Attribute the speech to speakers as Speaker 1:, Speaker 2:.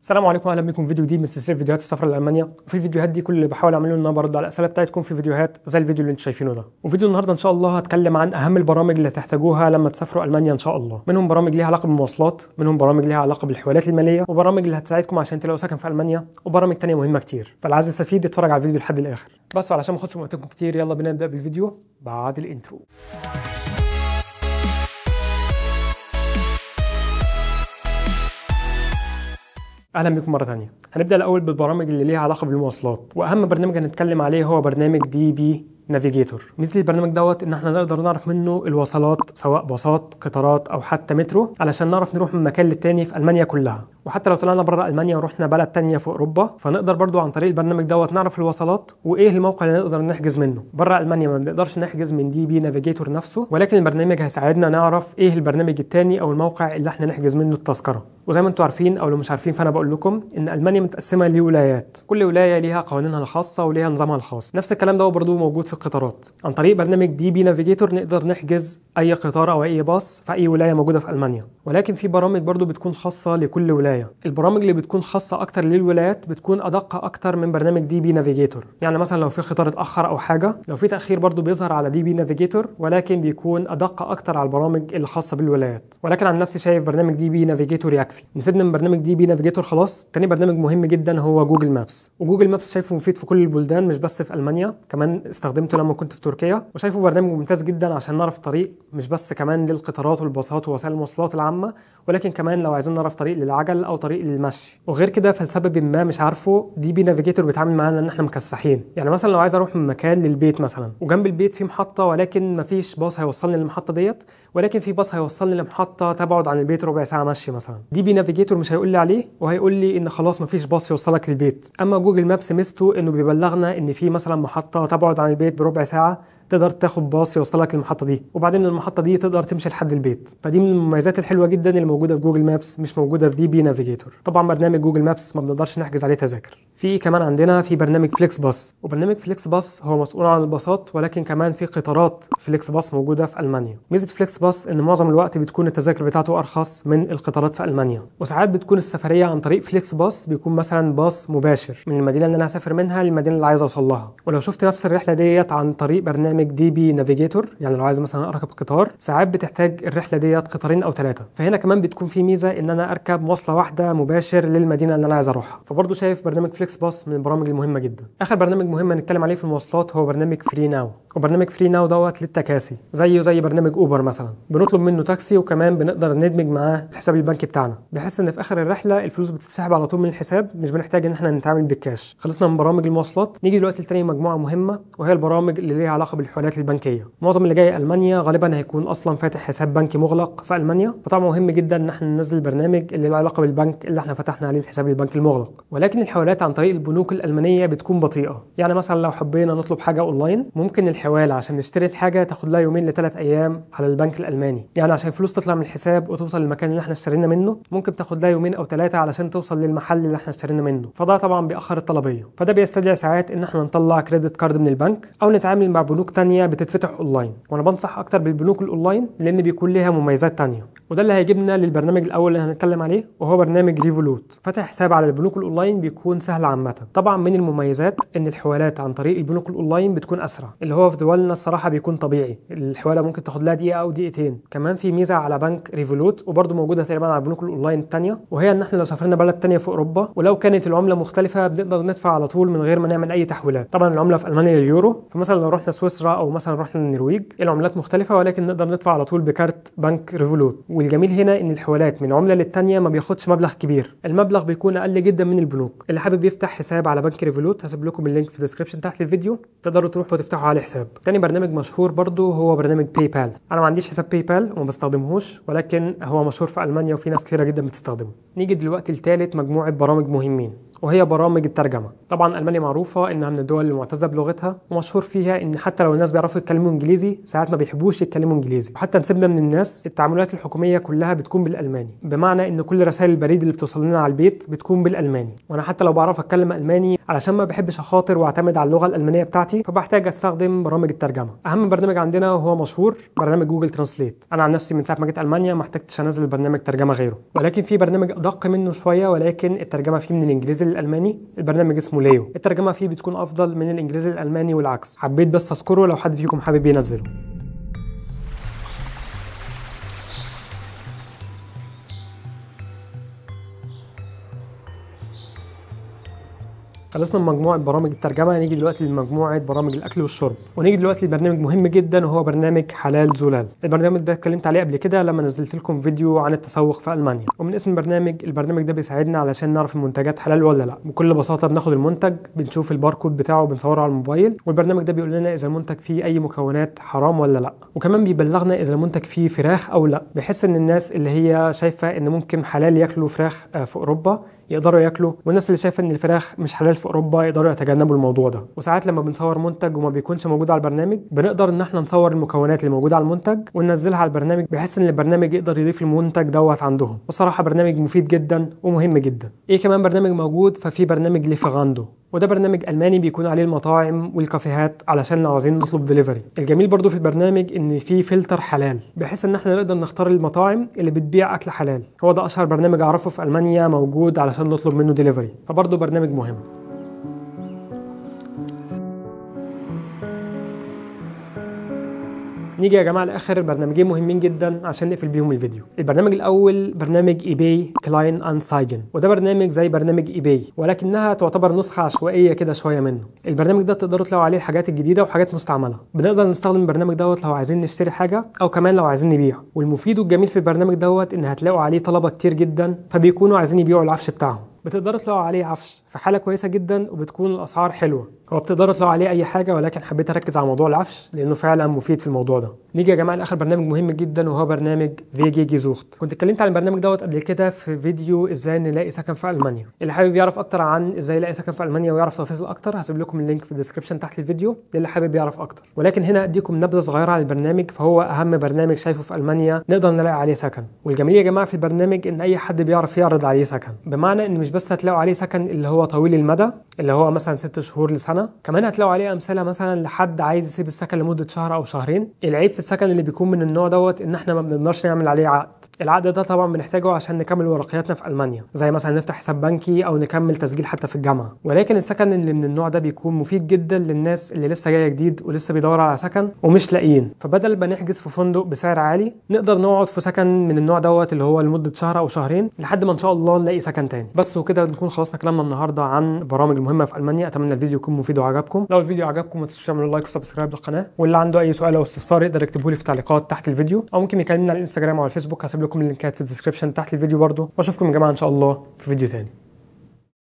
Speaker 1: السلام عليكم اهلا بكم في فيديو جديد من سلسله فيديوهات السفر لالمانيا وفي الفيديوهات دي كل اللي بحاول اعمله ان انا برد على الاسئله بتاعتكم في فيديوهات زي الفيديو اللي انتم شايفينه ده وفيديو النهارده ان شاء الله هتكلم عن اهم البرامج اللي هتحتاجوها لما تسافروا المانيا ان شاء الله منهم برامج ليها علاقه بالمواصلات منهم برامج ليها علاقه بالحوالات الماليه وبرامج اللي هتساعدكم عشان تلاقوا سكن في المانيا وبرامج تانية مهمه كتير فاللي عايز يستفيد يتفرج على الفيديو لحد الاخر بس علشان ما اخدش وقتكم كتير يلا بينا نبدا بالفيديو بعد الانترو اهلا بكم مره ثانيه هنبدا الاول بالبرامج اللي ليها علاقه بالمواصلات واهم برنامج هنتكلم عليه هو برنامج دي بي نافيجيتور ميزه البرنامج دوت ان احنا نقدر نعرف منه الوصلات سواء باصات قطارات او حتى مترو علشان نعرف نروح من مكان للتاني في المانيا كلها وحتى لو طلعنا بره المانيا ورحنا بلد تانية في اوروبا فنقدر برضو عن طريق البرنامج دوت نعرف الوصلات وايه الموقع اللي نقدر نحجز منه بره المانيا ما بنقدرش نحجز من دي بي نافيجيتور نفسه ولكن البرنامج هيساعدنا نعرف ايه البرنامج التاني او الموقع اللي احنا نحجز منه التذكره وزي ما انتم عارفين او لو مش عارفين فانا بقول لكم ان المانيا متقسمه لولايات كل ولايه ليها قوانينها الخاصه وليها نظامها الخاص نفس الكلام ده برضو موجود في القطارات عن طريق برنامج دي بي نافيجيتور نقدر نحجز اي قطار او اي باص في اي ولايه موجوده في المانيا ولكن في برامج برضو بتكون خاصه لكل ولايه البرامج اللي بتكون خاصه اكتر للولايات بتكون ادق اكتر من برنامج دي بي نافيجيتور يعني مثلا لو في قطار اتاخر او حاجه لو في تاخير برضو بيظهر على دي بي نافيجيتور ولكن بيكون ادق اكتر على البرامج اللي خاصه بالولايات ولكن عن نفسي شايف برنامج دي بي نافيجيتور يكفي نسيبنا من برنامج دي بي نافيجيتور خلاص تاني برنامج مهم جدا هو جوجل مابس وجوجل مابس شايفه مفيد في كل البلدان مش بس في المانيا كمان استخدمته لما كنت في تركيا وشايفه برنامج ممتاز جدا عشان نعرف الطريق مش بس كمان للقطارات والباصات ووسائل المواصلات العامه ولكن كمان لو عايزين نعرف طريق للعجل او طريق للمشي وغير كده فلسبب ما مش عارفه دي بي نافيجيتور بيتعامل معانا ان احنا مكسحين يعني مثلا لو عايز اروح من مكان للبيت مثلا وجنب البيت في محطه ولكن مفيش باص هيوصلني للمحطه ديت ولكن في باص هيوصلني لمحطه تبعد عن البيت ربع ساعه مشي مثلا دي بي نافيجيتور مش هيقول لي عليه وهيقول لي ان خلاص مفيش باص يوصلك للبيت اما جوجل مابس ميزته انه بيبلغنا ان في مثلا محطه تبعد عن البيت بربع ساعه تقدر تاخد باص يوصلك للمحطه دي وبعدين من المحطه دي تقدر تمشي لحد البيت فدي من المميزات الحلوه جدا اللي موجوده في جوجل مابس مش موجوده في دي بي نافيجيتور طبعا برنامج جوجل مابس ما بنقدرش نحجز عليه تذاكر في كمان عندنا في برنامج فليكس باص وبرنامج فليكس باص هو مسؤول عن الباصات ولكن كمان في قطارات فليكس باص موجوده في المانيا ميزه فليكس باص ان معظم الوقت بتكون التذاكر بتاعته ارخص من القطارات في المانيا وساعات بتكون السفريه عن طريق فليكس باص بيكون مثلا باص مباشر من المدينه اللي انا هسافر منها للمدينه اللي عايز اوصل لها ولو شفت نفس الرحله ديت عن طريق برنامج دي بي نافيجيتور يعني لو عايز مثلا اركب قطار ساعات بتحتاج الرحله ديت قطارين او ثلاثه فهنا كمان بتكون في ميزه ان انا اركب مواصله واحده مباشر للمدينه اللي انا عايز اروحها فبرضه شايف برنامج فليكس باص من البرامج المهمه جدا اخر برنامج مهم نتكلم عليه في المواصلات هو برنامج فري ناو وبرنامج فري ناو دوت للتكاسي زيه زي برنامج اوبر مثلا بنطلب منه تاكسي وكمان بنقدر ندمج معاه الحساب البنكي بتاعنا بحيث ان في اخر الرحله الفلوس بتتسحب على طول من الحساب مش بنحتاج ان احنا نتعامل بالكاش خلصنا من برامج المواصلات نيجي دلوقتي لتاني مجموعه مهمه وهي البرامج اللي ليها علاقه بالحوالات البنكيه معظم اللي جاي المانيا غالبا هيكون اصلا فاتح حساب بنكي مغلق في المانيا فطبعا مهم جدا ان احنا ننزل البرنامج اللي له علاقه بالبنك اللي احنا فتحنا عليه الحساب البنكي المغلق ولكن الحوالات عن طريق البنوك الالمانيه بتكون بطيئه يعني مثلا لو حبينا نطلب حاجه اونلاين ممكن الحواله عشان نشتري الحاجه تاخد لها يومين لثلاث ايام على البنك الالماني يعني عشان الفلوس تطلع من الحساب وتوصل للمكان اللي احنا اشترينا منه ممكن تاخد لها يومين او ثلاثه علشان توصل للمحل اللي احنا اشترينا منه فده طبعا بيأخر الطلبيه فده بيستدعي ساعات ان احنا نطلع كريدت كارد من البنك او نتعامل مع بنوك تانية بتتفتح اونلاين وانا بنصح اكتر بالبنوك الاونلاين لان بيكون ليها مميزات تانية وده اللي هيجيبنا للبرنامج الاول اللي هنتكلم عليه وهو برنامج ريفولوت فتح حساب على البنوك الاونلاين بيكون سهل عامه طبعا من المميزات ان الحوالات عن طريق البنوك الاونلاين بتكون اسرع اللي هو في دولنا الصراحه بيكون طبيعي الحواله ممكن تاخد لها دقيقه او دقيقتين كمان في ميزه على بنك ريفولوت وبرده موجوده تقريبا على البنوك الاونلاين الثانيه وهي ان احنا لو سافرنا بلد ثانيه في اوروبا ولو كانت العمله مختلفه بنقدر ندفع على طول من غير ما نعمل اي تحويلات طبعا العمله في المانيا اليورو فمثلا لو رحنا سويسرا او مثلا رحنا النرويج العملات مختلفه ولكن نقدر ندفع على طول بكارت بنك ريفولوت والجميل هنا ان الحوالات من عمله للتانيه ما بياخدش مبلغ كبير المبلغ بيكون اقل جدا من البنوك اللي حابب يفتح حساب على بنك ريفولوت هسيب لكم اللينك في الديسكربشن تحت الفيديو تقدروا تروحوا وتفتحوا عليه حساب تاني برنامج مشهور برضو هو برنامج باي بال انا ما عنديش حساب باي بال وما بستخدمهوش ولكن هو مشهور في المانيا وفي ناس كثيره جدا بتستخدمه نيجي دلوقتي لثالث مجموعه برامج مهمين وهي برامج الترجمه طبعا المانيا معروفه انها من الدول المعتزه بلغتها ومشهور فيها ان حتى لو الناس بيعرفوا يتكلموا انجليزي ساعات ما بيحبوش يتكلموا انجليزي وحتى نسيبنا من الناس التعاملات الحكوميه كلها بتكون بالالماني بمعنى ان كل رسائل البريد اللي بتوصل لنا على البيت بتكون بالالماني وانا حتى لو بعرف اتكلم الماني علشان ما بحبش اخاطر واعتمد على اللغه الالمانيه بتاعتي فبحتاج استخدم برامج الترجمه اهم برنامج عندنا وهو مشهور برنامج جوجل ترانسليت انا عن نفسي من ساعه ما جيت المانيا ما احتجتش انزل برنامج ترجمه غيره ولكن في برنامج ادق منه شويه ولكن الترجمه فيه من الانجليزي للالماني البرنامج اسمه ليو الترجمه فيه بتكون افضل من الانجليزي للالماني والعكس حبيت بس اذكره لو حد فيكم حابب ينزله خلصنا من مجموعه برامج الترجمه نيجي دلوقتي لمجموعه برامج الاكل والشرب ونيجي دلوقتي لبرنامج مهم جدا وهو برنامج حلال زلال البرنامج ده اتكلمت عليه قبل كده لما نزلت لكم فيديو عن التسوق في المانيا ومن اسم البرنامج البرنامج ده بيساعدنا علشان نعرف المنتجات حلال ولا لا بكل بساطه بناخد المنتج بنشوف الباركود بتاعه وبنصوره على الموبايل والبرنامج ده بيقول لنا اذا المنتج فيه اي مكونات حرام ولا لا وكمان بيبلغنا اذا المنتج فيه فراخ او لا بحيث ان الناس اللي هي شايفه ان ممكن حلال ياكلوا فراخ في اوروبا يقدروا ياكلوا والناس اللي شايفه ان الفراخ مش حلال في اوروبا يقدروا يتجنبوا الموضوع ده وساعات لما بنصور منتج وما بيكونش موجود على البرنامج بنقدر ان احنا نصور المكونات اللي موجوده على المنتج وننزلها على البرنامج بحيث ان البرنامج يقدر يضيف المنتج دوت عندهم وصراحه برنامج مفيد جدا ومهم جدا ايه كمان برنامج موجود ففي برنامج ليفاغاندو وده برنامج الماني بيكون عليه المطاعم والكافيهات علشان لو عايزين نطلب دليفري الجميل برضو في البرنامج ان في فلتر حلال بحيث ان احنا نقدر نختار المطاعم اللي بتبيع اكل حلال هو ده اشهر برنامج اعرفه في المانيا موجود علشان نطلب منه دليفري فبرضه برنامج مهم نيجي يا جماعه لاخر برنامجين مهمين جدا عشان نقفل بيهم الفيديو البرنامج الاول برنامج ايباي كلاين اند سايجن وده برنامج زي برنامج ايباي ولكنها تعتبر نسخه عشوائيه كده شويه منه البرنامج ده تقدروا تلاقوا عليه الحاجات الجديده وحاجات مستعمله بنقدر نستخدم البرنامج دوت لو عايزين نشتري حاجه او كمان لو عايزين نبيع والمفيد والجميل في البرنامج دوت ان هتلاقوا عليه طلبه كتير جدا فبيكونوا عايزين يبيعوا العفش بتاعهم بتقدروا تلاقوا عليه عفش في حاله كويسه جدا وبتكون الاسعار حلوه هو بتقدروا تلاقوا عليه اي حاجه ولكن حبيت اركز على موضوع العفش لانه فعلا مفيد في الموضوع ده نيجي يا جماعه لاخر برنامج مهم جدا وهو برنامج فيجي جيزوخت كنت اتكلمت عن البرنامج دوت قبل كده في فيديو ازاي نلاقي سكن في المانيا اللي حابب يعرف اكتر عن ازاي يلاقي سكن في المانيا ويعرف تفاصيل اكتر هسيب لكم اللينك في الديسكربشن تحت الفيديو للي حابب يعرف اكتر ولكن هنا اديكم نبذه صغيره عن البرنامج فهو اهم برنامج شايفه في المانيا نقدر نلاقي عليه سكن والجميل يا جماعه في البرنامج ان اي حد بيعرف يعرض عليه سكن بمعنى ان مش بس هتلاقوا عليه سكن اللي هو طويل المدى اللي هو مثلا ست شهور لسنه كمان هتلاقوا عليه امثله مثلا لحد عايز يسيب السكن لمده شهر او شهرين العيب في السكن اللي بيكون من النوع دوت ان احنا ما بنقدرش نعمل عليه عقد العقد ده طبعا بنحتاجه عشان نكمل ورقياتنا في المانيا زي مثلا نفتح حساب بنكي او نكمل تسجيل حتى في الجامعه ولكن السكن اللي من النوع ده بيكون مفيد جدا للناس اللي لسه جايه جديد ولسه بيدوروا على سكن ومش لاقيين فبدل ما نحجز في فندق بسعر عالي نقدر نقعد في سكن من النوع دوت اللي هو لمده شهر او شهرين لحد ما ان شاء الله نلاقي سكن تاني بس وكده نكون خلصنا كلامنا النهارده عن البرامج المهمه في المانيا اتمنى الفيديو يكون مفيد وعجبكم لو الفيديو عجبكم ما تنسوش تعملوا لايك وسبسكرايب للقناه واللي عنده اي سؤال او استفسار يقدر يكتبه لي في التعليقات تحت الفيديو او ممكن يكلمنا على الانستجرام او الفيسبوك هسيب لكم اللينكات في الديسكربشن تحت الفيديو برضه واشوفكم يا جماعه ان شاء الله في فيديو تاني